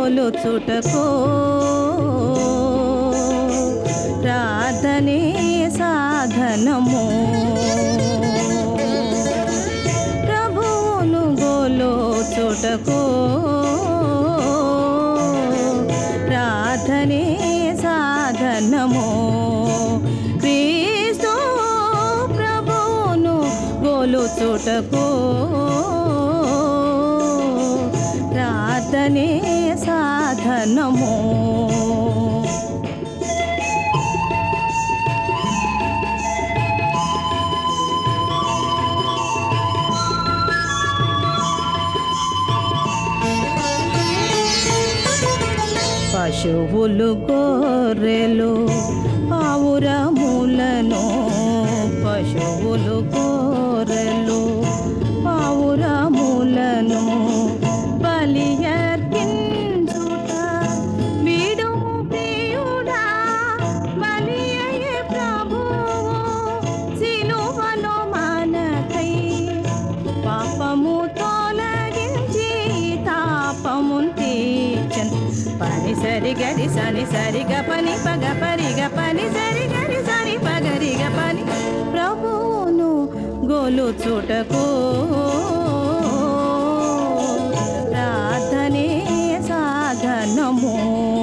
గొలుచుటకో ప్రార్థనే సాధనము ప్రభువును గొలుచుటకో ప్రార్థనే సాధనము క్రీస్తు ప్రభువును గొలుచుటకో ప్రార్థనే సాధనము పశువులు గొర్రెలు పావురములను పశువులు గొర్రెలు పావురములను బలియర్పించుట విడుము ప్రియుడా బలియయే ప్రభువు సిలువలో మనకై పాపము తొలగించి తాపమున్ తీర్చన్ పని సరి గరి సని సరిగ పని పగ పరిగ పని సరి గరి సరి పగరిగ పని ప్రభువును గోలు చూటకు ప్రార్థనే సాధనము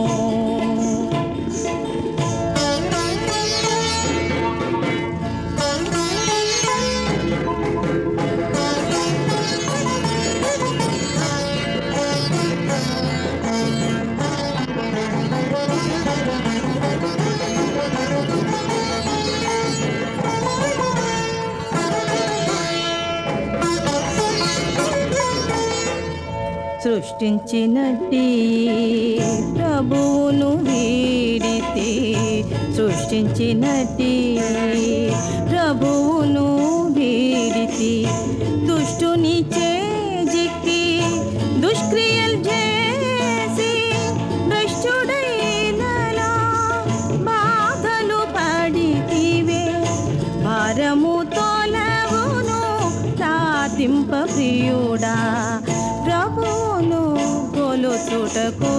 సృష్టించినట్టి ప్రభువును వీడితే సృష్టించినట్టి ప్రభువును వీడితే దుష్టుని చేజిక్కి దుష్క్రియలు చేసి భ్రష్టుడైనలా బాధలు పడితివే భారము తోలవును ప్రాతింప ప్రియుడా ప్రభువును కొలుచుటకు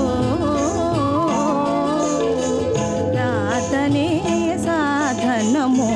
ప్రార్థనే సాధనము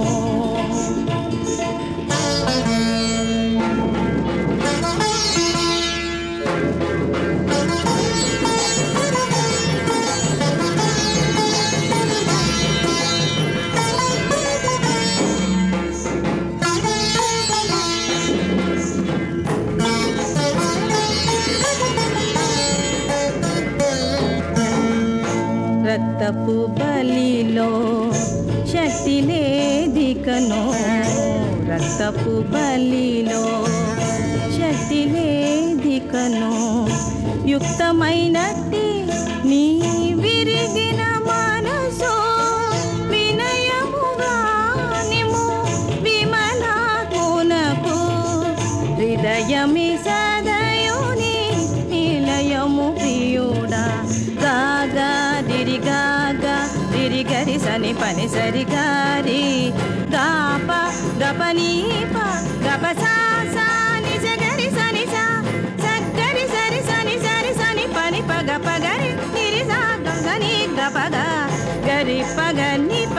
రక్తపు బలిలో శక్తి లేదికను రక్తపు బలిలో శక్తి లేదికను యుక్తమైనట్టి నీ విరిగిన మనసు వినయముగా నిము విమలాకునకు హృదయమి సదయుని నిలయము ప్రియుడా గాగా దిరి గాగా దిరి గరి సని పని సరి గారి గాప గపని ప గప సా సా నిజ గరి సని సా సగ్గరి సరి సని సరి సని పని పగ పగరి నిరి సా గని గపగ గరి పగ ని